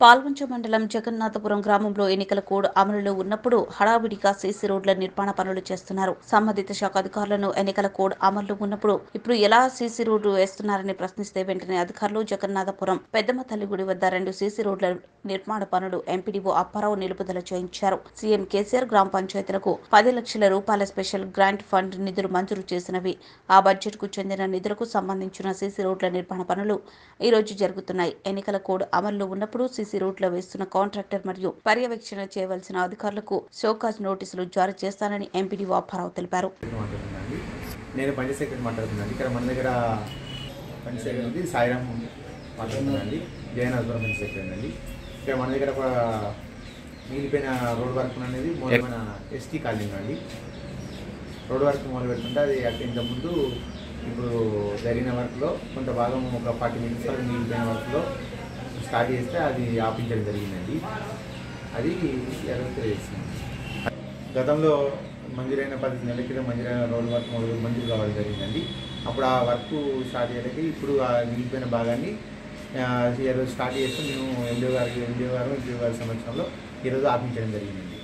పాల్వంచ మండలం జగన్నాథపురం గ్రామంలో ఎన్నికల కోడ్ అమలులో ఉన్నప్పుడు హడావిడిగా సీసీ రోడ్ల నిర్మాణ పనులు చేస్తున్నారు సంబంధిత శాఖ అధికారులను ఎన్నికల కోడ్ అమల్లో ఉన్నప్పుడు ఇప్పుడు ఎలా సీసీ రోడ్డు వేస్తున్నారని ప్రశ్నిస్తే వెంటనే అధికారులు జగన్నాథపురం పెద్దమ్మ తల్లి గుడి వద్ద రెండు సీసీ రోడ్ల నిర్మాణ పనులు ఎంపీడీఓ అప్పారావు నిలుపుదల చేయించారు సీఎం కేసీఆర్ గ్రామ పంచాయతీలకు పది లక్షల రూపాయల స్పెషల్ గ్రాంట్ ఫండ్ నిధులు మంజూరు చేసినవి ఆ బడ్జెట్ కు చెందిన నిధులకు సంబంధించిన సీసీ రోడ్ల నిర్మాణ పనులు ఈ రోజు జరుగుతున్నాయి ఎన్నికల కోడ్ అమల్లో ఉన్నప్పుడు సీసీ రోడ్ల వేస్తున్న కాంట్రాక్టర్ మరియు పర్యవేక్షణ చేయవలసిన అధికారులకు షోకాజ్ నోటీసులు జారీ చేస్తానని ఎంపీడీఓ అప్పారావు తెలిపారు మాట్లాడుతున్నానండి నేను పంచాయత్ సెక్రటరీ మాట్లాడుతున్నాను ఇక్కడ మన దగ్గర పంచాయత్ సెక్రటరీ ఉంది సాయిరామ్ మాట్లాడుతున్నానండి జయనాథపురం పంచాయత్ సెక్రటరీ అండి ఇక్కడ మన దగ్గర ఒక మిగిలిపోయిన రోడ్ వర్క్ అనేది మూలమైన ఎస్టీ కాలనీ అండి రోడ్ వర్క్ మొదలు పెడుతుంటే అది అంటే ఇంతకుముందు ఇప్పుడు జరిగిన వర్క్లో కొంత భాగం ఒక ఫార్టీ మినిట్స్ వరకు మిగిలిపోయిన వర్క్లో స్టార్ట్ చేస్తే అది ఆపించడం జరిగిందండి అది ఎవరికి తెలియజేస్తుంది గతంలో మంజూరైన పది నెలల క్రితం మంజూరైన రోడ్ వర్క్ మొదలు మంజూరు కావడం జరిగిందండి అప్పుడు ఆ వర్క్ స్టార్ట్ చేయడానికి ఇప్పుడు ఆ మిగిలిపోయిన భాగాన్ని ఆ, ఈరోజు స్టార్ట్ చేస్తే మేము ఎండిఓ గారికి ఎండిఓ గారు ఎండిఓ గారి సమక్షంలో ఈరోజు ఆపించడం జరిగిందండి